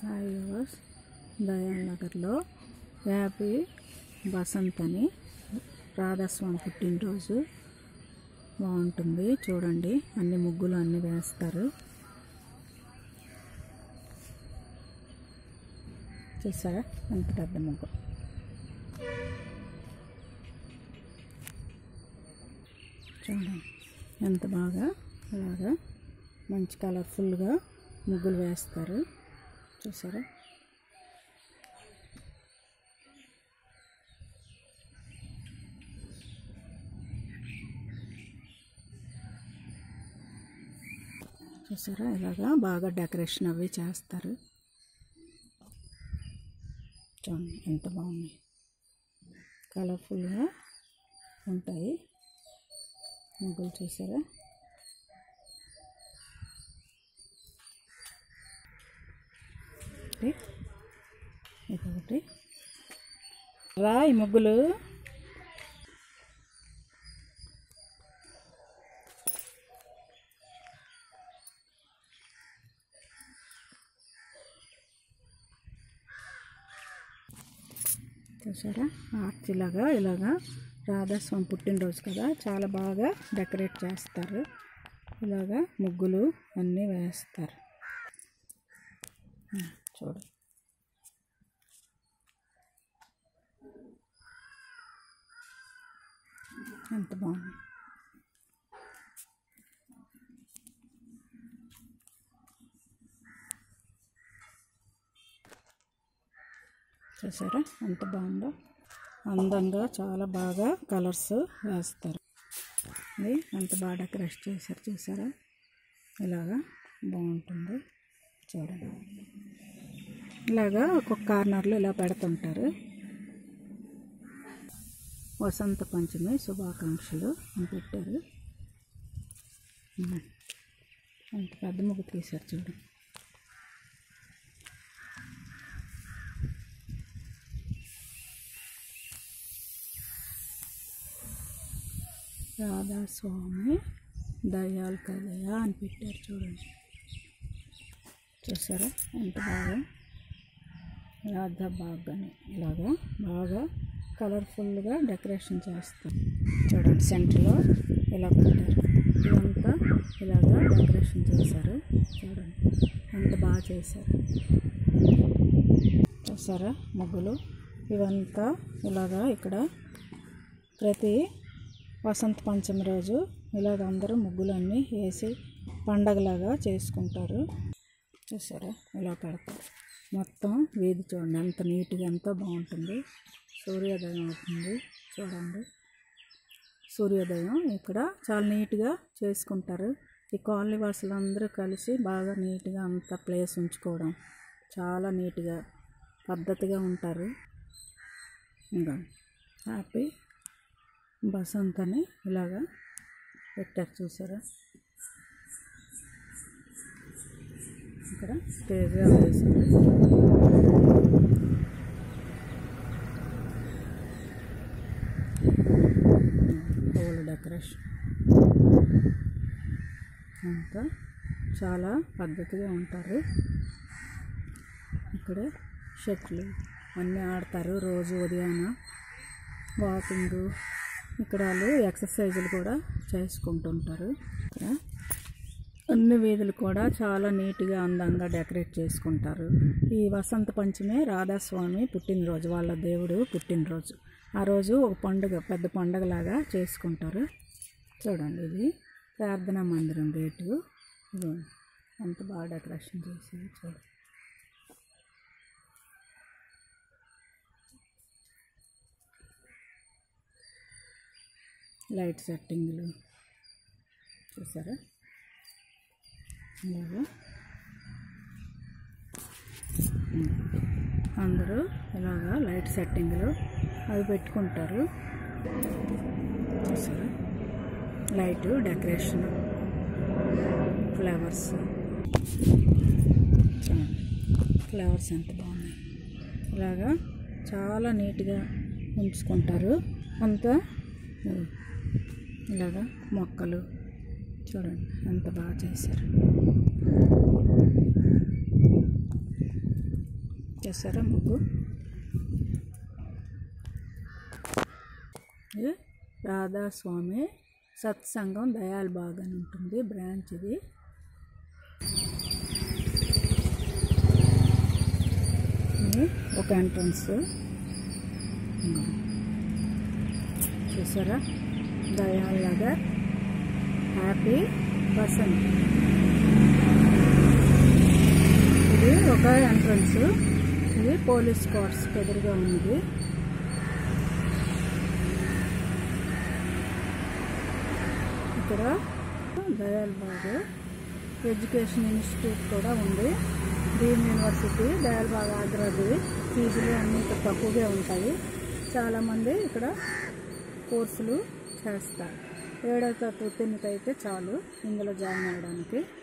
Hi yours Dayal నగర్లో happy Basant అని రాధాస్వామి పుట్టినరోజు బాగుంటుంది చూడండి అన్ని ముగ్గులు అన్ని వేస్తారు చూసారా ఎంత పెద్ద ముగ్గు చూడండి ఎంత బాగా అలాగా మంచి కలర్ఫుల్గా ముగ్గులు వేస్తారు చూసారా చూసారా ఇలాగా బాగా డెకరేషన్ అవి చేస్తారు చూడండి ఎంత బాగున్నాయి కలర్ఫుల్గా ఉంటాయి ముగ్గులు చూసారా ఒకటి ఇదొకటి రా ఈ ముగ్గులు చూసారా ఆర్చిలాగా ఇలాగా రాధాస్వామి పుట్టినరోజు కదా చాలా బాగా డెకరేట్ చేస్తారు ఇలాగా ముగ్గులు అన్నీ వేస్తారు ఉమ్, చూడు ఎంత బాగుంది చూసారా ఎంత బాగుందో అందంగా చాలా బాగా కలర్స్ వేస్తారు ఇది ఎంత బాగా డెకరేట్ చేశారు చూసారా ఇలాగా బాగుంటుంది చూడండి ఇలాగా ఒక్కొక్క కార్నర్లో ఇలా పెడుతుంటారు వసంత పంచమి శుభాకాంక్షలు అని పెట్టారు ఉమ్. అంత పెద్ద ముగ్గు తీశారు చూడండి రాధాస్వామి దయాల్ కదయ అని పెట్టారు చూడండి చూసారా ఎంత బాగా రాధా బాగా అని ఇలాగా బాగా కలర్ఫుల్గా డెకరేషన్ చేస్తారు చూడండి సెంటర్లో ఇలా పెట్టారు ఇదంతా ఇలాగా డెకరేషన్ చేశారు చూడండి ఎంత బాగా చేశారు చూసారా ముగ్గులు ఇవంతా ఇలాగా ఇక్కడ ప్రతి వసంత పంచమి రోజు ఇలాగ అందరూ ముగ్గులన్నీ వేసి పండగలాగా చేసుకుంటారు చూసారా ఇలా పెడతారు మొత్తం వీధి చూడండి ఎంత నీట్గా ఎంతో బాగుంటుంది సూర్యోదయం అవుతుంది చూడండి సూర్యోదయం ఇక్కడ చాలా నీట్గా చేసుకుంటారు ఈ కాలనీ వాసులు అందరూ కలిసి బాగా నీట్గా అంత ప్లేస్ ఉంచుకోవడం చాలా నీట్గా పద్ధతిగా ఉంటారు ఇంకా హ్యాపీ బసంత్ అని ఇలాగా పెట్టారు చూసారా ఇక్కడ స్టేజ్ వేసింది పూల డెకరేషన్ అంతా చాలా పద్ధతిగా ఉంటారు ఇక్కడ షట్లు అన్నీ ఆడతారు రోజు ఉదయాన వాకింగ్ ఇక్కడ వాళ్ళు ఎక్సర్సైజులు కూడా చేసుకుంటుంటారు ఇక్కడ అన్ని వీధులు కూడా చాలా నీట్గా అందంగా డెకరేట్ చేసుకుంటారు ఈ వసంత పంచమి రాధాస్వామి పుట్టినరోజు వాళ్ళ దేవుడు పుట్టినరోజు ఆ రోజు ఒక పండుగ పెద్ద పండుగలాగా చేసుకుంటారు చూడండి ఇది ప్రార్థనా మందిరం గేటు ఇది ఎంత బాగా డెకరేషన్ చేసి చూడండి లైట్ సెట్టింగ్లు చూసారా ఇలాగా ఉమ్. అందరూ ఇలాగా లైట్ సెట్టింగ్లు అవి పెట్టుకుంటారు చూసారా లైట్ డెకరేషన్ ఫ్లవర్స్ చూడండి ఫ్లవర్స్ ఎంత బాగున్నాయి ఇలాగా చాలా నీట్గా ఉంచుకుంటారు అంతా ఉమ్, ఇలాగా మొక్కలు చూడండి ఎంత బాగా చేశారు చేస్తారా ముగ్గు ఇది రాధాస్వామి సత్సంగం దయాల్ బాగ్ అని ఉంటుంది బ్రాంచ్ ఇది ఇది ఒక ఎంట్రన్స్ చూసారా దయాల్ నగర్ హ్యాపీ బసంత్ ఇది ఒక ఎంట్రన్స్ ఇది పోలీస్ క్వార్ట్స్ ఎదురుగా ఉంది ఇక్కడ దయాల్ బాగ్ ఎడ్యుకేషన్ ఇన్స్టిట్యూట్ కూడా ఉంది డీమ్ యూనివర్సిటీ దయాల్ బాగ్ ఆగ్రాది ఫీజులు అన్నీ ఇక్కడ తక్కువగా ఉంటాయి చాలామంది ఇక్కడ కోర్సులు చేస్తారు ఏడో తరగతి అయితే చాలు ఇందులో జాయిన్ అవ్వడానికి